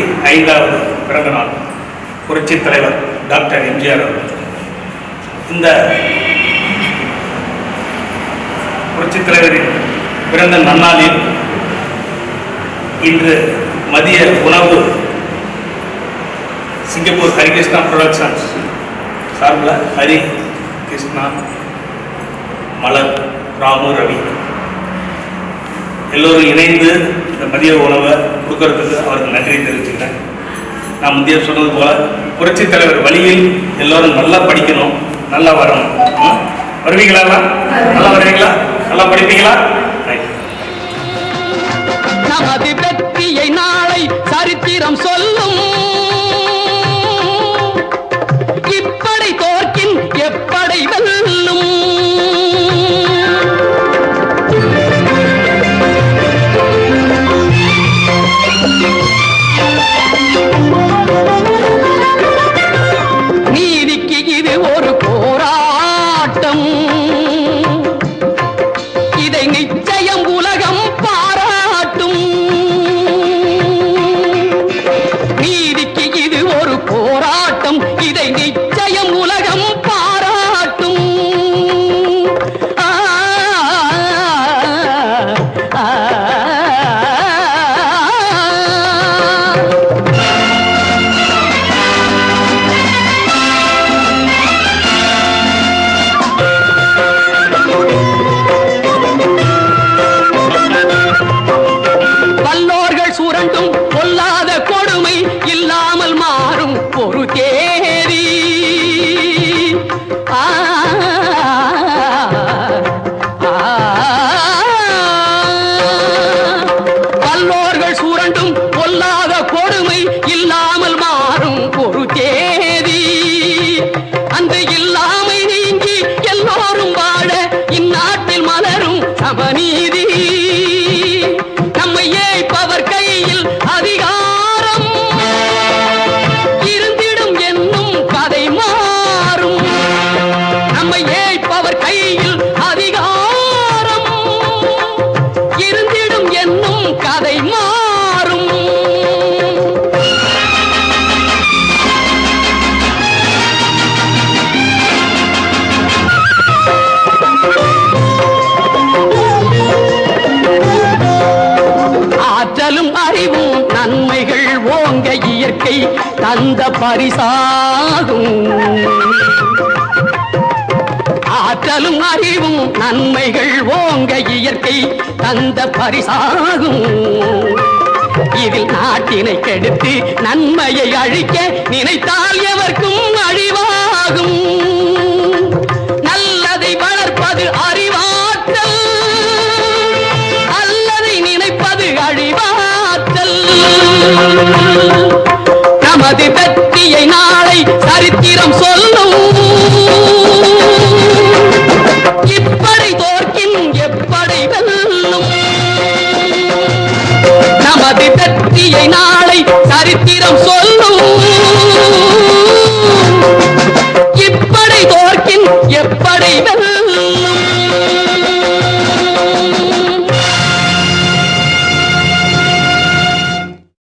ஐந்தாவது பிறந்த நாள் புரட்சித் தலைவர் டாக்டர் எம்ஜிஆர் அவர்கள் இந்த புரட்சித் தலைவரின் பிறந்த நன்னாளில் இன்று மதிய உணவு சிங்கப்பூர் ஹரிகிருஷ்ணா ப்ரொடக்ஷன்ஸ் சார்பில் ஹரி கிருஷ்ணா மலர் ராமு ரவி எல்லோரும் இணைந்து இந்த மதிய உணவை கொடுக்கறதுக்கு அவருக்கு நன்றி தெரிவிச்சுக்கிறேன் நான் முந்தைய சொன்னது போல புரட்சித் தலைவர் வழியில் எல்லோரும் நல்லா படிக்கணும் நல்லா வரணும் ம்? வருவீங்களா எல்லாம்? நல்லா வருவீங்களா நல்லா படிப்பீங்களா Right. நமது வெற்றியை நாளை சரித்திரம் சொல்லும் இப்படை தோற்கின் எப்படை வெல்லும் நீதிக்கு இது ஒரு போராட்டம் இதை நிச்சயம் உலகம் பாராட்டும் நீதிக்கு இது ஒரு போராட்டம் இதை நிச்சயம் உலகம் பாராட்டும் ஆ, ஆ, ஆ. வல்லோர்கள் சுரண்டும் பொல்லாத கொடுமை இல்லாமல் மாறும் ஒரு தேதி ஆ, ஆ, வல்லோர்கள் சுரண்டும் பொல்லாத கொடுமை இல்லாமல் மாறும் ஒரு தேதி அந்த இல்லாமை நீங்கி எல்லோரும் வாழ இந்நாட்டில் மலரும் சமநீதி நம்மை ஏய்ப்பவர் கையில் அதிகாரம் இருந்திடும் என்னும் கதை மாறும் நம்மை ஏய்ப்பவர் கையில் அதிகாரம் இருந்திடும் என்னும் கதை மாறும் ஆற்றலும் அறிவும் நன்மைகள் ஓங்க இயற்கை தந்த பரிசாகும் ஆற்றலும் அறிவும் நன்மைகள் ஓங்க இயற்கை தந்த பரிசாகும் இதில் நாட்டினை கெடுத்து நன்மையை அழிக்க நினைத்தால் எவர்க்கும் அழிவாகும் நல்லதை வளர்ப்பது அறிவாற்றல் அல்லதை நினைப்பது அழிவாற்றல் நமது வெற்றியை நாளை சரித்திரம் சொல்லும் இப்படை தோற்கின் எப்படை வெல்லும் நமது வெற்றியை நாளை சரித்திரம் சொல்லும் இப்படை தோற்கின் எப்படை வெல்லும்